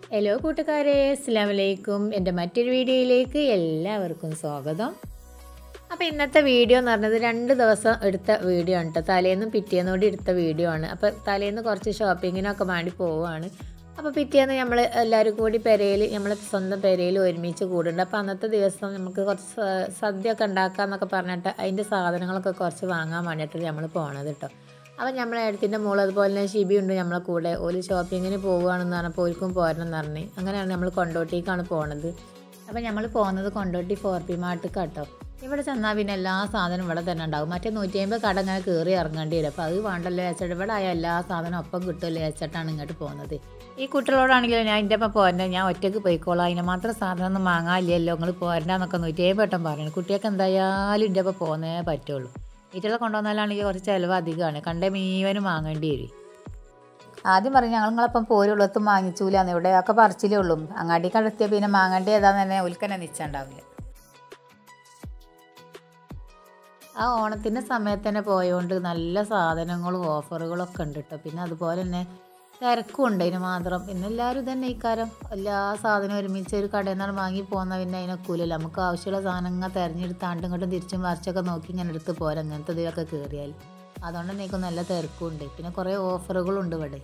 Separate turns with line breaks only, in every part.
Hello കൂട്ടുകാരെ അസ്സാം വലൈക്കും എൻ്റെ മറ്റൊരു വീഡിയോയിലേക്ക് എല്ലാവർക്കും സ്വാഗതം അപ്പോൾ ഇന്നത്തെ വീഡിയോ എന്ന് പറഞ്ഞത് രണ്ട് ദിവസം എടുത്ത വീഡിയോ ആണ് കേട്ടോ തലേന്നും പിറ്റേന്നും കൂടി എടുത്ത വീഡിയോ ആണ് അപ്പോൾ തലേന്ന് കുറച്ച് ഷോപ്പിങ്ങിനൊക്കെ വേണ്ടി പോവുകയാണ് അപ്പോൾ പിറ്റേന്ന് നമ്മൾ എല്ലാവരും കൂടി പെരയിൽ നമ്മൾ സ്വന്തം പെരയിൽ ഒരുമിച്ച് കൂടുന്നുണ്ട് അപ്പോൾ അന്നത്തെ ദിവസം നമുക്ക് കുറച്ച് സ- സദ്യ ഒക്കെ ഉണ്ടാക്കാമെന്നൊക്കെ പറഞ്ഞിട്ട് അതിൻ്റെ സാധനങ്ങളൊക്കെ കുറച്ച് വാങ്ങാൻ വേണ്ടിയിട്ട് നമ്മൾ പോണത് കേട്ടോ അപ്പം നമ്മളെ അടുത്തിൻ്റെ മോള് അതുപോലെ തന്നെ ഷിബി ഉണ്ട് നമ്മളെ കൂടെ ഒരു ഷോപ്പിങ്ങിന് പോവുകയാണെന്ന് പറഞ്ഞപ്പോൾ ഓർക്കും പോരണം എന്ന് പറഞ്ഞ് അങ്ങനെയാണ് നമ്മൾ കൊണ്ടോട്ടിക്കാണ് പോണത് അപ്പം നമ്മൾ പോകുന്നത് കൊണ്ടോട്ടി ഫോർ പി മാർട്ടിക്ക് കേട്ടോ ഇവിടെ ചെന്നാൽ പിന്നെ എല്ലാ സാധനവും ഇവിടെ തന്നെ ഉണ്ടാവും മറ്റേ നൂറ്റി അമ്പത് കട ഇങ്ങനെ കയറി ഇറങ്ങേണ്ടി വരും അപ്പോൾ അത് വേണ്ടല്ലോ വെച്ചിട്ട് ഇവിടെ ആയ എല്ലാ സാധനവും ഒപ്പം കിട്ടുമല്ലോ വെച്ചിട്ടാണ് ഇങ്ങോട്ട് പോകുന്നത് ഈ കുട്ടികളോടാണെങ്കിലും ഞാൻ എൻ്റെ ഒപ്പം പോരണ്ട ഞാൻ ഒറ്റയ്ക്ക് പോയിക്കോളാം അതിന് മാത്രം സാധനം ഒന്നും വാങ്ങാനില്ലല്ലോ നിങ്ങൾ പോരണ്ടെന്നൊക്കെ നൂറ്റി അമ്പത് വട്ടം പറയുന്നത് കുട്ടികൾക്ക് എന്തായാലും എൻ്റെ ഒപ്പം പോകുന്നേ പറ്റുള്ളൂ വീട്ടിലെ കൊണ്ടുവന്നാലാണെങ്കിൽ കുറച്ച് ചിലവ് അധികമാണ് കണ്ടേ മീവനും വാങ്ങേണ്ടി വരും ആദ്യം പറഞ്ഞു ഞങ്ങൾ നിങ്ങളപ്പം പോരുള്ളത്തും വാങ്ങിച്ചൂലെന്ന് ഇവിടെ ഒക്കെ പറിച്ചിലേ ഉള്ളൂ അങ്ങാടി കടത്തിയ പിന്നെ മാങ്ങേണ്ടി ഏതാന്ന് തന്നെ ഉൽക്കനെ നിശ്ചയുണ്ടാവില്ല ആ ഓണത്തിൻ്റെ സമയത്ത് തന്നെ പോയതുകൊണ്ട് നല്ല സാധനങ്ങളും ഓഫറുകളും ഒക്കെ ഉണ്ട് കേട്ടോ പിന്നെ അതുപോലെ തന്നെ തിരക്കും ഉണ്ട് അതിന് മാത്രം പിന്നെ എല്ലാവരും തന്നെ ഇക്കാരം എല്ലാ സാധനവും ഒരുമിച്ച് ഒരു കടയിൽ നിന്നാണ് വാങ്ങി പോകുന്ന പിന്നെ അതിനൊക്കൂലല്ലോ നമുക്ക് ആവശ്യമുള്ള സാധനങ്ങൾ തിരഞ്ഞെടുത്താണ്ടും ഇങ്ങോട്ടും തിരിച്ചും മറിച്ചൊക്കെ നോക്കി ഇങ്ങനെ എടുത്ത് പോരാ അങ്ങനത്തെ ഇതിലൊക്കെ കയറിയാൽ അതുകൊണ്ട് തന്നെ എനിക്ക് നല്ല തിരക്കും ഉണ്ട് പിന്നെ കുറേ ഓഫറുകളുണ്ട് ഇവിടെ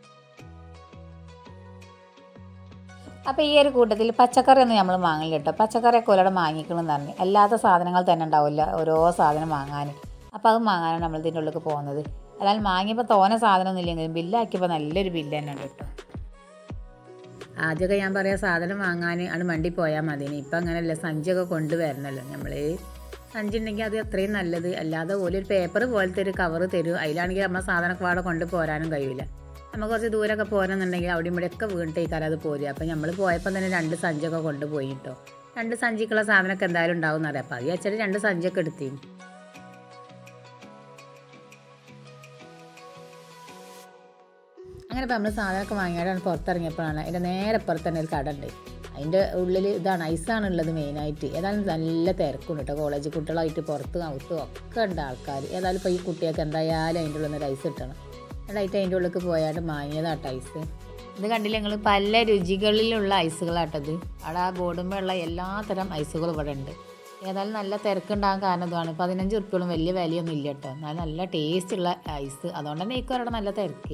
അപ്പോൾ ഈ ഒരു കൂട്ടത്തിൽ പച്ചക്കറി ഒന്നും നമ്മൾ വാങ്ങില്ല കേട്ടോ പച്ചക്കറിയൊക്കെ ഒരാടെ വാങ്ങിക്കണമെന്ന് പറഞ്ഞു അല്ലാത്ത സാധനങ്ങൾ തന്നെ ഉണ്ടാവില്ല ഓരോ സാധനം വാങ്ങാൻ അപ്പോൾ അത് വാങ്ങാനാണ് നമ്മൾ ഇതിൻ്റെ ഉള്ളിലേക്ക് പോകുന്നത് അതായത് വാങ്ങിയപ്പോൾ തോനെ സാധനമൊന്നും ഇല്ലെങ്കിലും ബില്ലാക്കിയപ്പോൾ നല്ലൊരു ബില്ല് തന്നെ ഉണ്ട് കേട്ടോ ആദ്യമൊക്കെ ഞാൻ പറയാം സാധനം വാങ്ങാൻ ആണ് വണ്ടി പോയാൽ മതി ഇപ്പം അങ്ങനെയല്ല സഞ്ചിയൊക്കെ കൊണ്ടുവരണമല്ലോ നമ്മൾ സഞ്ചി ഉണ്ടെങ്കിൽ അത് അത്രയും നല്ലത് അല്ലാതെ ഓല് ഒരു പേപ്പർ പോലത്തെ ഒരു കവർ തരും അതിലാണെങ്കിൽ നമ്മൾ സാധനമൊക്കെ അവിടെ കൊണ്ട് പോരാനും കഴിയില്ല നമുക്ക് കുറച്ച് ദൂരമൊക്കെ പോരാന്നുണ്ടെങ്കിൽ അവിടെ ഇവിടെയൊക്കെ വീണിട്ടേക്കാരം അത് പോരുക അപ്പം നമ്മൾ പോയപ്പോൾ തന്നെ രണ്ട് സഞ്ചിയൊക്കെ കൊണ്ടുപോയി കേട്ടോ രണ്ട് സഞ്ചിക്കുള്ള സാധനമൊക്കെ എന്തായാലും ഉണ്ടാവും എന്നറിയാം അപ്പോൾ അത് വെച്ചിട്ട് രണ്ട് സഞ്ചിയൊക്കെ എടുത്തീന് അങ്ങനെ ഇപ്പോൾ നമ്മൾ സാധനമൊക്കെ വാങ്ങിയാലാണ് പുറത്തിറങ്ങിയപ്പോഴാണ് അതിൻ്റെ നേരെ പുറത്ത് തന്നെ ഒരു കട ഉണ്ട് അതിൻ്റെ ഉള്ളിൽ ഇതാണ് ഐസാണ് ഉള്ളത് മെയിനായിട്ട് ഏതായാലും നല്ല തിരക്കുണ്ട് കേട്ടോ കോളേജ് കുട്ടികളായിട്ട് പുറത്ത് ഔത്തും ഒക്കെ ഉണ്ട് ആൾക്കാർ ഏതായാലും ഇപ്പോൾ ഈ കുട്ടികൾക്ക് എന്തായാലും അതിൻ്റെ ഉള്ളിൽ നിന്ന് ഒരു ഐസ് കിട്ടണം എന്നിട്ട് അതിൻ്റെ ഉള്ളിലേക്ക് പോയാണ്ട് വാങ്ങിയതാട്ടോ ഐസ് ഇത് കണ്ടില്ല ഞങ്ങൾ പല രുചികളിലുള്ള ഐസുകളാട്ടത് അവിടെ ആ ബോർഡുമ്പോഴുള്ള എല്ലാത്തരം ഐസുകളും ഇവിടെ ഉണ്ട് ഏതായാലും നല്ല തിരക്കുണ്ടാകാൻ കാരണം ഇതാണ് പതിനഞ്ച് ഉറുപ്പികളും വലിയ വിലയൊന്നും ഇല്ല കേട്ടോ എന്നാൽ നല്ല ടേസ്റ്റ് ഉള്ള ഐസ് അതുകൊണ്ട് തന്നെ ഇപ്പോൾ അവിടെ നല്ല തിരക്കേ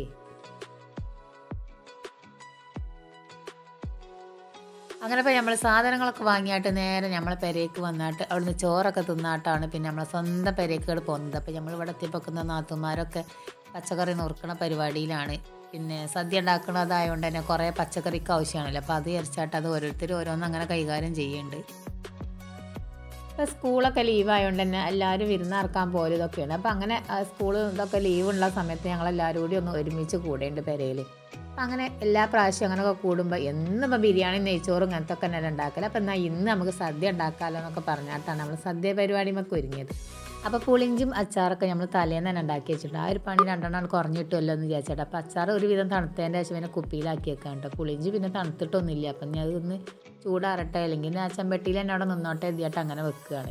അങ്ങനെ ഇപ്പോൾ നമ്മൾ സാധനങ്ങളൊക്കെ വാങ്ങിയായിട്ട് നേരെ നമ്മളെ പെരേക്ക് വന്നിട്ട് അവിടുന്ന് ചോറൊക്കെ തിന്നാട്ടാണ് പിന്നെ നമ്മളെ സ്വന്തം പെരേക്കുകൾ പോകുന്നത് അപ്പോൾ നമ്മൾ ഇവിടെ എത്തിപ്പൊക്കുന്ന നാത്തുമാരൊക്കെ പച്ചക്കറി നുറുക്കണ പരിപാടിയിലാണ് പിന്നെ സദ്യ ഉണ്ടാക്കുന്നതായതുകൊണ്ട് തന്നെ കുറേ പച്ചക്കറിക്ക് ആവശ്യമാണല്ലോ അപ്പോൾ അത് വിചാരിച്ചാട്ട് അത് ഓരോരുത്തർ ഓരോന്ന് അങ്ങനെ കൈകാര്യം ചെയ്യുന്നുണ്ട് ഇപ്പോൾ സ്കൂളൊക്കെ ലീവ് ആയതുകൊണ്ട് തന്നെ എല്ലാവരും വിരുന്നിറക്കാൻ പോലും ഇതൊക്കെയാണ് അപ്പോൾ അങ്ങനെ സ്കൂൾ ഇതൊക്കെ ലീവുള്ള സമയത്ത് ഞങ്ങൾ എല്ലാവരും കൂടി ഒന്ന് ഒരുമിച്ച് കൂടെയുണ്ട് പെരയിൽ അപ്പം അങ്ങനെ എല്ലാ പ്രാവശ്യം അങ്ങനെയൊക്കെ കൂടുമ്പോൾ എന്നിപ്പോൾ ബിരിയാണി നെയ്ച്ചോറും ഇങ്ങനത്തെ ഒക്കെ തന്നെ ഉണ്ടാക്കല് അപ്പോൾ എന്നാൽ ഇന്ന് നമുക്ക് സദ്യ ഉണ്ടാക്കാമല്ലോ എന്നൊക്കെ പറഞ്ഞിട്ടാണ് നമ്മൾ സദ്യ പരിപാടിമൊക്കെ ഒരുങ്ങിയത് അപ്പോൾ പുളിഞ്ചും അച്ചാറൊക്കെ നമ്മൾ തലേന്ന് തന്നെ ഉണ്ടാക്കി വെച്ചിട്ടുണ്ട് ആ ഒരു പണി രണ്ടെണ്ണം കുറഞ്ഞു കിട്ടുമല്ലോ എന്ന് വിചാരിച്ചിട്ട് അപ്പോൾ അച്ചാർ ഒരുവിധം തണുത്തതിൻ്റെ ശേഷം പിന്നെ കുപ്പിയിലാക്കി വെക്കാൻ കേട്ടോ പുളിഞ്ച് പിന്നെ തണുത്തിട്ടൊന്നുമില്ല അപ്പം ഞാൻ അതൊന്ന് ചൂടാറട്ടെ അല്ലെങ്കിൽ ആ ചെമ്പട്ടിയിൽ തന്നെ അവിടെ നിന്നോട്ടെ എത്തിയിട്ട് അങ്ങനെ വെക്കുകയാണ്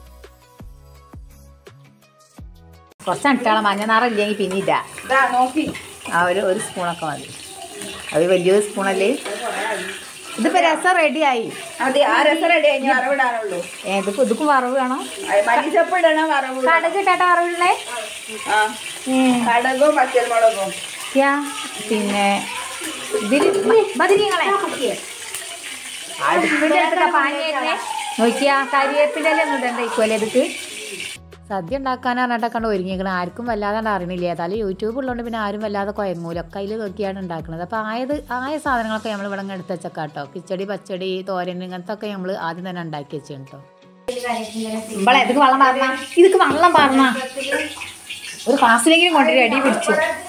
കുറച്ച് അട്ടാളെ മഞ്ഞ നിറയില്ലെങ്കിൽ പിന്നെ ഇല്ല
ഇതാ നോക്കി
ആ ഒരു ഒരു സ്പൂണൊക്കെ മതി അത് വലിയൊരു സ്പൂണല്ലേ ഇതിപ്പോൾ രസം റെഡിയായി
അത് ആ രസം റെഡി കഴിഞ്ഞ് വറവിടാനുള്ളൂ
ഏതിപ്പോൾ ഇതിപ്പോൾ വറവ് വേണോ
മല്ലിച്ചപ്പ് ഇടണം വറവ് ഇടണം.
കടക് ഇട്ടാട്ടാ വറവിടണേ
ആ കടകും പച്ചമുളകും
യാ പിന്നെ ഇതിൽ ബദിരിങ്ങളെ അടുപ്പിൻ്റെ പാഞ്ഞേ നോക്കിയാ കരിവേപ്പിൻ്റെ ഒന്നും ഇടണ്ടായിക്കുമല്ലേ ഇതിക്ക് സദ്യ ഉണ്ടാക്കാനാണ് പറഞ്ഞിട്ട് കണ്ട് ഒരുങ്ങിയിരിക്കണം ആർക്കും വല്ലാതെ അറിയണില്ല ഏതായാലും യൂട്യൂബ് ഉള്ളതുകൊണ്ട് പിന്നെ ആരും വല്ലാതെ കുഴങ്ങൂലൊക്കെ അതിൽ നോക്കിയാണ് ഉണ്ടാക്കുന്നത് അപ്പോൾ ആയത് ആയ സാധനങ്ങളൊക്കെ നമ്മൾ ഇവിടെ എടുത്ത് വെച്ചേക്കാം കേട്ടോ കിച്ചടി പച്ചടി തോരൻ ഇങ്ങനത്തെ ഒക്കെ നമ്മൾ ആദ്യം തന്നെ ഉണ്ടാക്കി വെച്ചു കേട്ടോ ഇമ്പളെ ഇതൊക്കെ വെള്ളം പാർന്ന ഇതൊക്കെ വെള്ളം പാർന്ന ഒരു ക്ലാസ്സിലെങ്കിലും കൊണ്ടുവരും അടി പിടിച്ചു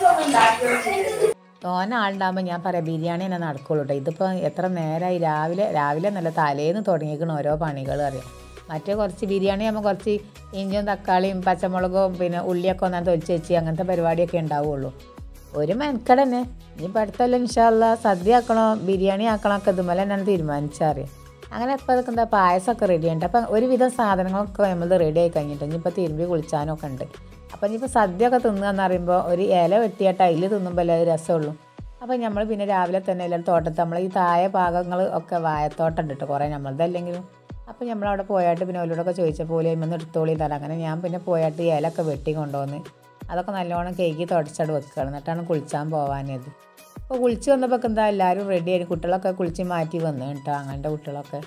തോന ആളുണ്ടാകുമ്പോൾ ഞാൻ പറയാം ബിരിയാണി തന്നെ നടക്കുള്ളൂ കേട്ടോ ഇതിപ്പോൾ എത്ര നേരമായി രാവിലെ രാവിലെ നല്ല തലേന്ന് തുടങ്ങിയിരിക്കണ ഓരോ പണികൾ അറിയാം മറ്റേ കുറച്ച് ബിരിയാണി ആകുമ്പോൾ കുറച്ച് ഇഞ്ചും തക്കാളിയും പച്ചമുളകും പിന്നെ ഉള്ളിയൊക്കെ ഒന്നാ തൊലിച്ച് വെച്ച് അങ്ങനത്തെ പരിപാടിയൊക്കെ ഉണ്ടാവുള്ളൂ ഒരു മെനക്കട തന്നെ ഇനിയിപ്പോൾ അടുത്തല്ല ഇൻഷാല്ല സദ്യ ആക്കണോ ബിരിയാണി ആക്കണോ ഒക്കെ ഇതുപോലെ തന്നെ തീരുമാനിച്ചറിയാം അങ്ങനെ ഇപ്പോൾ അതൊക്കെ എന്താ പായസമൊക്കെ റെഡി ഉണ്ട് അപ്പം ഒരുവിധം സാധനങ്ങളൊക്കെ നമ്മൾ റെഡി ആയി കഴിഞ്ഞിട്ട് ഇനിയിപ്പോൾ തിരുമ്പി കുളിച്ചാനൊക്കെ ഉണ്ട് അപ്പം ഇനിയിപ്പോൾ സദ്യ ഒക്കെ തിന്നുക എന്ന് പറയുമ്പോൾ ഒരു ഇല വെട്ടിയായിട്ട് അതിൽ തിന്നുമ്പോൾ അല്ലേ അത് രസമുള്ളൂ അപ്പോൾ നമ്മൾ പിന്നെ രാവിലെ തന്നെ എല്ലാവരും തോട്ടത്ത് നമ്മൾ ഈ താഴെ ഭാഗങ്ങൾ ഒക്കെ വായത്തോട്ടം ഉണ്ട് കേട്ടോ കുറേ നമ്മളതല്ലെങ്കിലും അപ്പോൾ നമ്മളവിടെ പോയായിട്ട് പിന്നെ ഓലോടൊക്കെ ചോദിച്ചപ്പോൾ ഓല് അതിൽ എടുത്തോളി തരാം അങ്ങനെ ഞാൻ പിന്നെ പോയായിട്ട് ഈ ഇലയൊക്കെ വെട്ടി കൊണ്ടുവന്ന് അതൊക്കെ നല്ലോണം കേക്ക് തുടച്ചട് വെക്കുകയാണ് എന്നിട്ടാണ് കുളിച്ചാൻ പോകാനത് അപ്പോൾ കുളിച്ച് വന്നപ്പോൾ എന്താ എല്ലാവരും റെഡി ആയി കുട്ടികളൊക്കെ കുളിച്ച് മാറ്റി വന്നു കേട്ടോ അങ്ങനത്തെ കുട്ടികളൊക്കെ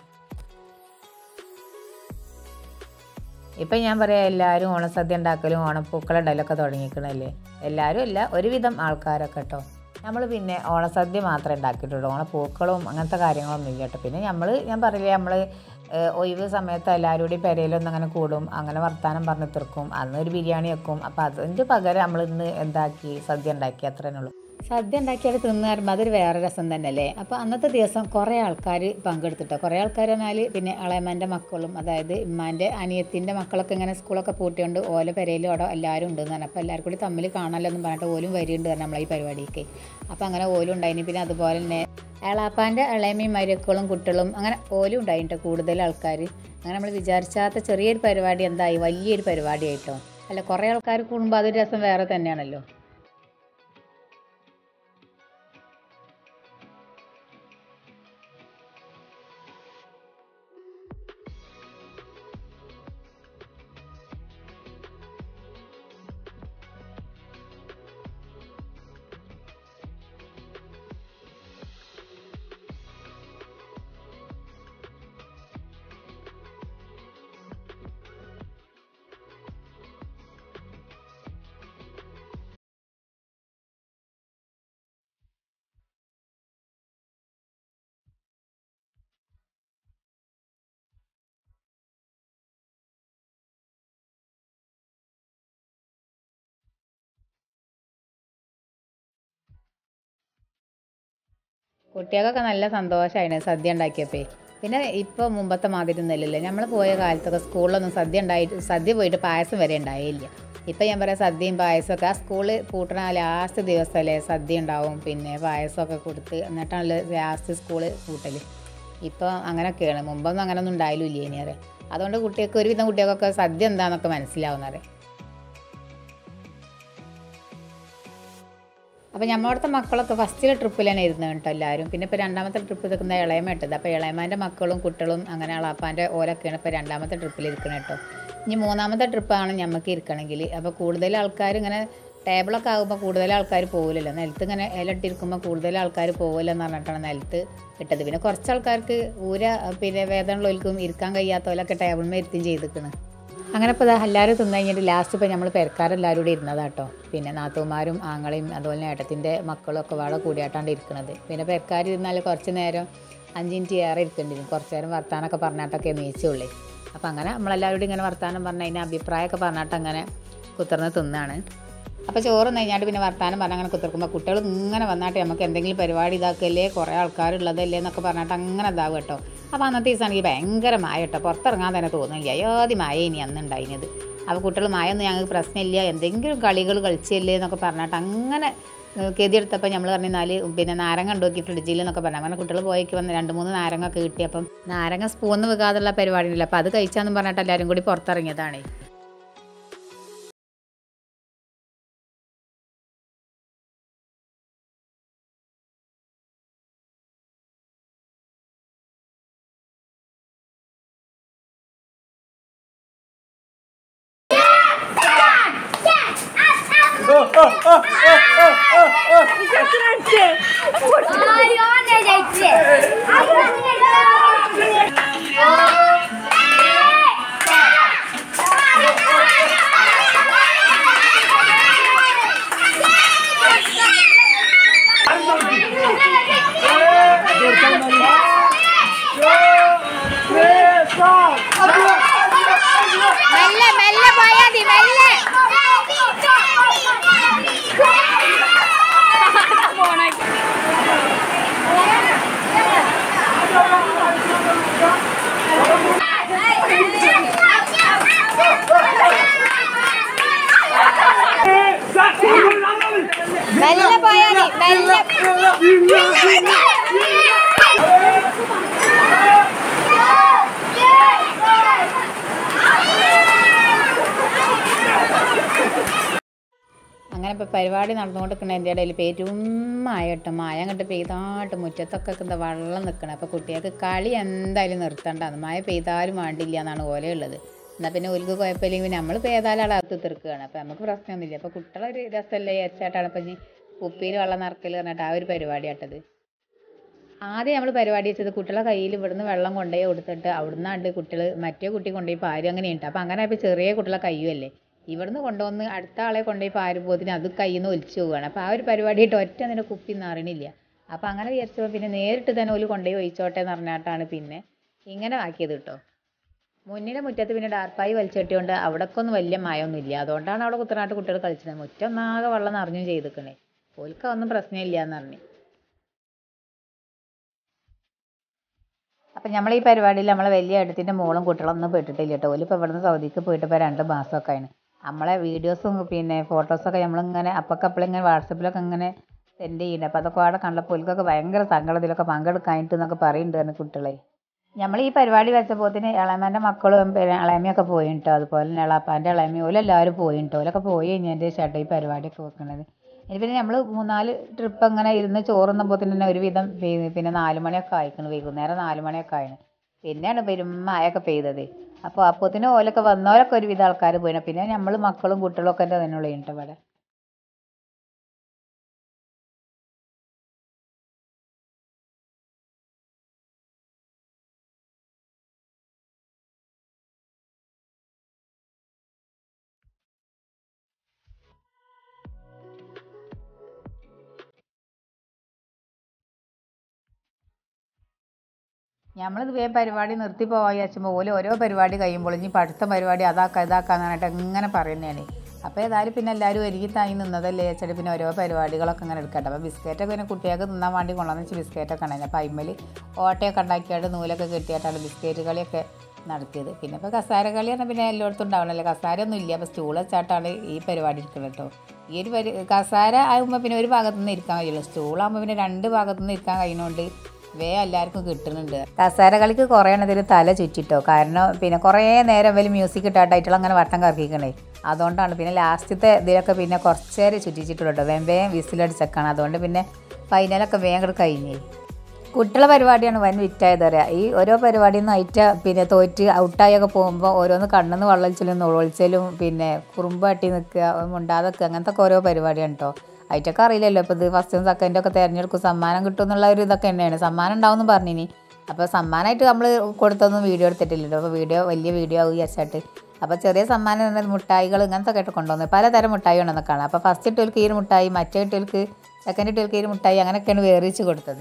ഇപ്പം ഞാൻ പറയാം എല്ലാവരും ഓണസദ്യ ഉണ്ടാക്കലും ഓണപ്പൂക്കളുണ്ടല്ലൊക്കെ തുടങ്ങിക്കണല്ലേ എല്ലാവരും അല്ല ഒരുവിധം ആൾക്കാരൊക്കെ കേട്ടോ നമ്മൾ പിന്നെ ഓണസദ്യ മാത്രമേ ഉണ്ടാക്കിയിട്ടുള്ളൂ ഓണപ്പൂക്കളും അങ്ങനത്തെ കാര്യങ്ങളൊന്നും ഇല്ല കേട്ടോ പിന്നെ നമ്മൾ ഞാൻ പറയില്ലേ നമ്മൾ ഒഴിവ് സമയത്ത് എല്ലാവരും കൂടി പെരയിലൊന്നും അങ്ങനെ കൂടും അങ്ങനെ വർത്താനം പറഞ്ഞ് തീർക്കും അന്ന് ഒരു ബിരിയാണി വെക്കും അപ്പോൾ അതിൻ്റെ പകരം നമ്മൾ ഇന്ന് എന്താക്കി സദ്യ ഉണ്ടാക്കി അത്രേ ഉള്ളൂ സദ്യ ഉണ്ടാക്കിയാൽ തിന്ന് പറയുമ്പോൾ അതൊരു വേറെ രസം തന്നെ അല്ലേ അപ്പോൾ അന്നത്തെ ദിവസം കുറേ ആൾക്കാർ പങ്കെടുത്തിട്ടോ കുറേ ആൾക്കാർ പറഞ്ഞാൽ പിന്നെ ഇളയമ്മൻ്റെ മക്കളും അതായത് ഇമ്മാൻ്റെ അനിയത്തിൻ്റെ മക്കളൊക്കെ ഇങ്ങനെ സ്കൂളൊക്കെ പൂട്ടിയോണ്ട് ഓല പെരയിലും അവിടെ എല്ലാവരും ഉണ്ട് എന്ന് അപ്പോൾ എല്ലാവരും കൂടി തമ്മിൽ കാണാമല്ലോ എന്ന് പറഞ്ഞിട്ട് ഓലും വരിയുണ്ട് പറഞ്ഞു നമ്മളെ ഈ പരിപാടിക്ക് അപ്പോൾ അങ്ങനെ ഓലും ഉണ്ടായിന് പിന്നെ അതുപോലെ തന്നെ എളാപ്പാൻ്റെ ഇളയമ്മയും മരുക്കളും കുട്ടികളും അങ്ങനെ ഓലും ഉണ്ടായിട്ടോ കൂടുതൽ ആൾക്കാർ അങ്ങനെ നമ്മൾ വിചാരിച്ചാത്ത ചെറിയൊരു പരിപാടി എന്തായി വലിയൊരു പരിപാടിയായിട്ടോ അല്ല കുറേ ആൾക്കാർ കൂടുമ്പോൾ അതൊരു രസം വേറെ തന്നെയാണല്ലോ കുട്ടികൾക്കൊക്കെ നല്ല സന്തോഷമായിരുന്നു സദ്യ ഉണ്ടാക്കിയപ്പോൾ പിന്നെ ഇപ്പോൾ മുമ്പത്തെ മാതിരി ഒന്നുമല്ലല്ലോ നമ്മൾ പോയ കാലത്തൊക്കെ സ്കൂളിലൊന്നും സദ്യ ഉണ്ടായിട്ട് സദ്യ പോയിട്ട് പായസം വരെ ഉണ്ടായില്ല ഇപ്പം ഞാൻ പറയാം സദ്യയും പായസമൊക്കെ ആ സ്കൂള് പൂട്ടണ ലാസ്റ്റ് ദിവസമല്ലേ സദ്യ ഉണ്ടാവും പിന്നെ പായസമൊക്കെ കൊടുത്ത് എന്നിട്ടാണല്ലോ ലാസ്റ്റ് സ്കൂള് പൂട്ടൽ ഇപ്പോൾ അങ്ങനെയൊക്കെയാണ് മുമ്പൊന്നും അങ്ങനെയൊന്നും ഉണ്ടായില്ല ഇനി അറിയാം അതുകൊണ്ട് കുട്ടികൾക്ക് ഒരുവിധം കുട്ടികൾക്കൊക്കെ സദ്യ എന്താണെന്നൊക്കെ മനസ്സിലാവുന്നറിയാം അപ്പോൾ നമ്മളവിടുത്തെ മക്കളൊക്കെ ഫസ്റ്റിലെ ട്രിപ്പിൽ തന്നെ ഇരുന്ന് കേട്ടോ എല്ലാവരും പിന്നെ ഇപ്പോൾ രണ്ടാമത്തെ ട്രിപ്പ് നിൽക്കുന്ന ഇളയമ ഇട്ടത് അപ്പോൾ ഇളയമാൻ്റെ മക്കളും കുട്ടികളും അങ്ങനെ അളാപ്പാൻ്റെ ഓരൊക്കെയാണ് ഇപ്പോൾ രണ്ടാമത്തെ ട്രിപ്പിൽ ഇരിക്കുന്നത് കേട്ടോ ഇനി മൂന്നാമത്തെ ട്രിപ്പാണ് ഞമ്മക്ക് ഇരിക്കണമെങ്കിൽ അപ്പോൾ കൂടുതൽ ആൾക്കാർ ഇങ്ങനെ ടേബിളൊക്കെ ആകുമ്പോൾ കൂടുതൽ ആൾക്കാർ പോകില്ലല്ലോ നിലത്ത് ഇങ്ങനെ ഇലട്ടിരിക്കുമ്പോൾ കൂടുതൽ ആൾക്കാർ പോകില്ല എന്ന് പറഞ്ഞിട്ടാണ് നിലത്ത് ഇട്ടത് പിന്നെ കുറച്ച് ആൾക്കാർക്ക് ഊര പിന്നെ വേദനയുള്ളവർക്കും ഇരിക്കാൻ കഴിയാത്തവരൊക്കെ ടേബിളിൽ ഇരുത്തും ചെയ്തിരിക്കണം അങ്ങനെ ഇപ്പോൾ എല്ലാവരും തിന്നു കഴിഞ്ഞിട്ട് ലാസ്റ്റ് ഇപ്പോൾ നമ്മൾ പെരക്കാരെല്ലാവരും കൂടി ഇരുന്നതാട്ടോ പിന്നെ നാത്തൂമാരും ആങ്ങളെയും അതുപോലെ തന്നെ ഏട്ടത്തിൻ്റെ മക്കളും ഒക്കെ വളരെ കൂടിയായിട്ടാണ് ഇരിക്കുന്നത് പിന്നെ പെരക്കാർ ഇരുന്നാൽ കുറച്ച് നേരം അഞ്ച് മിനിറ്റ് ഏറെ ഇരിക്കേണ്ടി വരും കുറച്ച് നേരം വർത്താനമൊക്കെ പറഞ്ഞിട്ടൊക്കെ നീച്ചുള്ളേ അപ്പോൾ അങ്ങനെ നമ്മളെല്ലാവരും കൂടി ഇങ്ങനെ വർത്താനം പറഞ്ഞ് അതിൻ്റെ അഭിപ്രായമൊക്കെ പറഞ്ഞിട്ട് അങ്ങനെ കുത്തിർന്ന് തിന്നാണ് അപ്പോൾ ചോറ് കഴിഞ്ഞാട്ട് പിന്നെ വർത്താനം പറഞ്ഞ് അങ്ങനെ കുത്തിർക്കുമ്പോൾ കുട്ടികൾ ഇങ്ങനെ വന്നാട്ട് നമുക്ക് എന്തെങ്കിലും പരിപാടി ഇതാക്കല്ലേ കുറേ ആൾക്കാരുള്ളതല്ലേ എന്നൊക്കെ പറഞ്ഞിട്ട് അങ്ങനെ ഇതാവും കേട്ടോ അപ്പോൾ അന്നത്തെ ദിവസം എനിക്ക് ഭയങ്കര മായ കേട്ടോ പുറത്തിറങ്ങാൻ തന്നെ തോന്നില്ല ഏതി മായ ഇനി അന്ന് ഉണ്ടായിരുന്നത് അപ്പോൾ കുട്ടികൾ മായ ഒന്നും ഞങ്ങൾക്ക് പ്രശ്നമില്ല എന്തെങ്കിലും കളികൾ കളിച്ചല്ലേ എന്നൊക്കെ പറഞ്ഞിട്ട് അങ്ങനെ കെതിയെടുത്തപ്പോൾ നമ്മൾ പറഞ്ഞാൽ പിന്നെ നാരങ്ങ ഉണ്ടാക്കി ഫ്രിഡ്ജിൽ എന്നൊക്കെ പറഞ്ഞു അങ്ങനെ കുട്ടികൾ പോയേക്ക് വന്ന് രണ്ട് മൂന്ന് നാരങ്ങ ഒക്കെ കിട്ടി അപ്പം നാരങ്ങ സ്പൂന്ന് വെക്കാതുള്ള പരിപാടി ഉണ്ടല്ലോ അപ്പോൾ അത് കഴിച്ചാന്ന് പറഞ്ഞിട്ട് എല്ലാവരും കൂടി പുറത്തിറങ്ങിയതാണ്
മെല്ലെ മെല്ലെ പോയാ മതി മെല്ലെ മെല്ലെ പോയാ മതി മെല്ലെ
അങ്ങനെ ഇപ്പോൾ പരിപാടി നടന്നുകൊണ്ടിരിക്കുന്നതിൻ്റെ ഇടയിൽ പെരും മായ കേട്ടോ മായ അങ്ങോട്ട് പെയ്താട്ട് മുറ്റത്തൊക്കെ എന്താ വെള്ളം നിൽക്കണം അപ്പോൾ കുട്ടികൾക്ക് കളി എന്തായാലും നിർത്തണ്ടാന്ന് മഴ പെയ്താലും വേണ്ടില്ല എന്നാണ് ഓലെ ഉള്ളത് എന്നാൽ പിന്നെ ഒലുക്ക് കുഴപ്പമില്ലെങ്കിൽ പിന്നെ നമ്മൾ പെയ്താലും അവിടെ അകത്ത് തീർക്കുകയാണ് അപ്പോൾ നമുക്ക് പ്രശ്നമൊന്നുമില്ല അപ്പോൾ കുട്ടികളൊരു രസമല്ലേ വിചാരിച്ചായിട്ടാണ് ഇപ്പം ഇനി കുപ്പിയിൽ വെള്ളം നിറക്കൽ പറഞ്ഞിട്ട് ആ ഒരു പരിപാടിയാട്ടത് ആദ്യം നമ്മൾ പരിപാടി വെച്ചത് കുട്ടികളെ കയ്യിൽ ഇവിടുന്ന് വെള്ളം കൊണ്ടുപോയി കൊടുത്തിട്ട് അവിടുന്നാണ്ട് കുട്ടികൾ മറ്റേ കുട്ടി കൊണ്ടുപോയി പാരും അങ്ങനെയുണ്ട് അപ്പോൾ അങ്ങനെ ഇപ്പോൾ ചെറിയ കുട്ടികളെ കയ്യുമല്ലേ ഇവിടുന്ന് കൊണ്ടുവന്ന് അടുത്ത ആളെ കൊണ്ടുപോയി പാരുമ്പോത്തിന് അത് കയ്യിൽ നിന്ന് ഒലിച്ചു പോവുകയാണ് അപ്പോൾ ആ ഒരു പരിപാടിയിട്ട് ഒറ്റ നിന്നെ കുപ്പി നിറയണില്ല അപ്പോൾ അങ്ങനെ വിചാരിച്ചപ്പോൾ പിന്നെ നേരിട്ട് തന്നെ ഓല് കൊണ്ടുപോയി ഒഴിച്ചോട്ടെ എന്ന് പറഞ്ഞിട്ടാണ് പിന്നെ ഇങ്ങനെ ആക്കിയത് കേട്ടോ മുന്നിലെ മുറ്റത്ത് പിന്നെ ഡാർപ്പായി വലിച്ചെട്ടിയോണ്ട് അവിടേക്കൊന്നും വലിയ മയമൊന്നും ഇല്ല അതുകൊണ്ടാണ് അവിടെ കുത്തനാട്ട് കുട്ടികൾ കളിച്ചത് മുറ്റം ഒന്നാകെ വെള്ളം നിറഞ്ഞു ചെയ്തിക്കണേ ഓൽക്ക് ഒന്നും പ്രശ്നമില്ല എന്ന് പറഞ്ഞു അപ്പം നമ്മൾ ഈ പരിപാടിയിൽ നമ്മളെ വലിയ അടുത്തിൻ്റെ മോളും കുട്ടികളൊന്നും പെട്ടിട്ടില്ല കേട്ടോ ഓലിപ്പോൾ ഇവിടുന്ന് സൗദിക്ക് പോയിട്ട് ഇപ്പോൾ രണ്ട് മാസമൊക്കെ ആയിന് നമ്മളെ വീഡിയോസും പിന്നെ ഫോട്ടോസൊക്കെ നമ്മളിങ്ങനെ അപ്പക്കപ്പളിങ്ങനെ വാട്സപ്പിലൊക്കെ ഇങ്ങനെ സെൻഡ് ചെയ്യുന്നുണ്ട് അപ്പോൾ അതൊക്കെ അവിടെ കണ്ടപ്പോൾ ഓൽക്കൊക്കെ ഭയങ്കര സങ്കടത്തിലൊക്കെ പങ്കെടുക്കാനായിട്ട് എന്നൊക്കെ പറയുന്നുണ്ട് കുട്ടികളെ നമ്മൾ ഈ പരിപാടി വെച്ചപ്പോത്തിന് ഇളയമ്മേൻ്റെ മക്കളും പിന്നെ ഇളയമ്മയൊക്കെ പോയിട്ടോ അതുപോലെ തന്നെ ഇളാപ്പാൻ്റെ ഇളയമ്മയും ഓലെല്ലാവരും പോയിട്ടോ ഓലൊക്കെ പോയി കഴിഞ്ഞതിൻ്റെ ശേഷം ഈ പരിപാടിയൊക്കെ വെക്കണത് ഇനി പിന്നെ നമ്മൾ മൂന്നാല് ട്രിപ്പ് അങ്ങനെ ഇരുന്ന് ചോറുന്നപ്പോത്തിന് തന്നെ ഒരുവിധം പെയ്ത് പിന്നെ നാല് മണിയൊക്കെ ആയിക്കണ് വൈകുന്നേരം നാല് മണിയൊക്കെ ആയിന് പിന്നെയാണ് പെരും മഴയൊക്കെ പെയ്തത് അപ്പോൾ അപ്പോത്തിന് ഓലൊക്കെ വന്നവരൊക്കെ ഒരുവിധം ആൾക്കാർ പോയിന് പിന്നെ നമ്മൾ മക്കളും കുട്ടികളും ഒക്കെ തന്നെ ഉള്ളൂ കേട്ടോ ഇവിടെ നമ്മളിത് വേഗം പരിപാടി നിർത്തി പോകാൻ വിചാരിച്ചുമ്പോൾ ഓല് ഓരോ പരിപാടി കഴിയുമ്പോൾ ഇനി ഇപ്പം അടുത്ത പരിപാടി അതാക്കാം ഇതാക്കാന്ന് പറഞ്ഞിട്ട് ഇങ്ങനെ പറയുന്നതാണ് അപ്പോൾ ഏതായാലും പിന്നെ എല്ലാവരും ഒരുങ്ങി താങ്ങി നിന്നതല്ലേ വെച്ചിട്ട് പിന്നെ ഓരോ പരിപാടികളൊക്കെ ഇങ്ങനെ എടുക്കട്ടെ അപ്പോൾ ബിസ്ക്കറ്റൊക്കെ പിന്നെ കുട്ടികൾക്ക് തിന്നാൻ വേണ്ടി കൊണ്ടുവന്ന് വെച്ച് ബിസ്ക്കറ്റൊക്കെ ഉണ്ടായിരുന്നു അപ്പോൾ അയിമ്മൽ ഓട്ടയൊക്കെ ഉണ്ടാക്കിയിട്ട് നൂലൊക്കെ കെട്ടിയിട്ടാണ് ബിസ്ക്കറ്റ് കളിയൊക്കെ നടത്തിയത് പിന്നെ ഇപ്പോൾ കസാര കളി പറഞ്ഞാൽ പിന്നെ എല്ലായിടത്തും ഉണ്ടാവണമല്ലോ കസാര ഒന്നും ഇല്ല അപ്പോൾ സ്റ്റൂൾ വെച്ചാട്ടാണ് ഈ പരിപാടി ഇരിക്കുന്നത് കേട്ടോ ഈ ഒരു പരി കസാര ആകുമ്പോൾ പിന്നെ ഒരു ഭാഗത്തു നിന്ന് ഇരിക്കാൻ കഴിയുള്ളൂ സ്റ്റൂളാകുമ്പോൾ പിന്നെ രണ്ട് ഭാഗത്തു നിന്ന് ഇരിക്കാൻ കഴിയുന്നതുകൊണ്ട് വേ എല്ലാവർക്കും കിട്ടുന്നുണ്ട് കസേര കളിക്ക് കുറേ എണ്ണത്തിൽ തല ചുറ്റിട്ടോ കാരണം പിന്നെ കുറേ നേരം വലിയ മ്യൂസിക് ഇട്ടാട്ടായിട്ടുള്ള അങ്ങനെ വട്ടം കറക്കിക്കണേ അതുകൊണ്ടാണ് പിന്നെ ലാസ്റ്റത്തെ ഇതിലൊക്കെ പിന്നെ കുറച്ച് നേരം ചുറ്റിച്ചിട്ടുള്ളൂ കേട്ടോ വേം വേഗം വിസിലടിച്ചേക്കാണ് അതുകൊണ്ട് പിന്നെ ഫൈനലൊക്കെ വേഗം കൂടെ കഴിഞ്ഞേ കുട്ടികളെ പരിപാടിയാണ് വൻ വിറ്റായത് അറിയാം ഈ ഓരോ പരിപാടിയിൽ നിന്ന് അയറ്റ പിന്നെ തോറ്റ് ഔട്ടായൊക്കെ പോകുമ്പോൾ ഓരോന്ന് കണ്ണെന്ന് വള്ളൊലിച്ചലും നുഴൊളിച്ചലും പിന്നെ കുറുമ്പാട്ടി നിൽക്കുക മുണ്ടാതെ നിൽക്കുക അങ്ങനത്തെ ഒക്കെ ഓരോ പരിപാടിയാണ് കേട്ടോ അയറ്റൊക്കെ അറിയില്ലല്ലോ ഇപ്പോൾ ഇത് ഫസ്റ്റും സെക്കൻഡും ഒക്കെ തിരഞ്ഞെടുക്കും സമ്മാനം കിട്ടും എന്നുള്ള ഒരു ഇതൊക്കെ തന്നെയാണ് സമ്മാനം ഉണ്ടാവും പറഞ്ഞിനി അപ്പോൾ സമ്മാനമായിട്ട് നമ്മൾ കൊടുത്തൊന്നും വീഡിയോ എടുത്തിട്ടില്ലല്ലോ അപ്പോൾ വീഡിയോ വലിയ വീഡിയോ ആവും വിചാരിച്ചിട്ട് അപ്പോൾ ചെറിയ സമ്മാനം തന്നെ മുട്ടായികൾ ഇങ്ങനത്തെ ഒക്കെ ആയിട്ട് കൊണ്ടുവന്നത് പലതരം മുട്ടായി ഉണ്ടെന്ന് കാണാം അപ്പോൾ ഫസ്റ്റ് ഇട്ടവർക്ക് ഈ ഒരു മുട്ടായി മറ്റേ ഇട്ടവർക്ക് സെക്കൻഡ് ഇട്ടവർക്ക് ഈ ഒരു മുട്ടായി അങ്ങനെയൊക്കെയാണ് വേറിച്ച് കൊടുത്തത്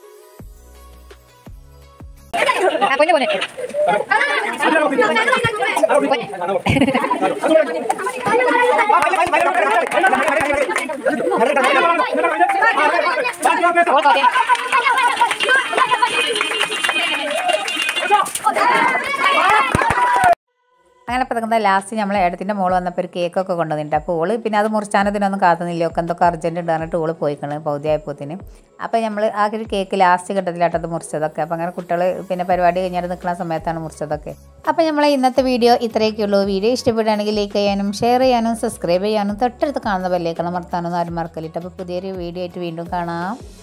അങ്ങനെ പതുക്കുന്ന ലാസ്റ്റ് നമ്മൾ ഏടത്തിൻ്റെ മോള് വന്നപ്പോൾ ഒരു കേക്കൊക്കെ കൊണ്ടുവന്നിട്ട് അപ്പോൾ ഓള് പിന്നെ അത് മുറിച്ചാനത്തിനൊന്നും കാത്തുന്നില്ല ഒക്കെ എന്തൊക്കെ അർജൻറ്റ് ഉണ്ട് പറഞ്ഞിട്ട് ഓള് പോയിക്കണ് പൗതിയായപ്പോത്തിന് അപ്പോൾ നമ്മൾ ആ ഒരു കേക്ക് ലാസ്റ്റ് ഘട്ടത്തിലാട്ടത് മുറിച്ചതൊക്കെ അപ്പോൾ അങ്ങനെ കുട്ടികൾ പിന്നെ പരിപാടി കഴിഞ്ഞാൽ നിൽക്കുന്ന സമയത്താണ് മുറിച്ചതൊക്കെ അപ്പോൾ നമ്മളെ ഇന്നത്തെ വീഡിയോ ഇത്രയൊക്കെ ഉള്ളൂ വീഡിയോ ഇഷ്ടപ്പെടുകയാണെങ്കിൽ ലൈക്ക് ചെയ്യാനും ഷെയർ ചെയ്യാനും സബ്സ്ക്രൈബ് ചെയ്യാനും തൊട്ടടുത്ത് കാണുന്ന ബെല്ലേക്കണം മറത്താനൊന്നും ആരും മറക്കലിട്ട് അപ്പോൾ പുതിയൊരു വീഡിയോ ആയിട്ട് വീണ്ടും കാണാം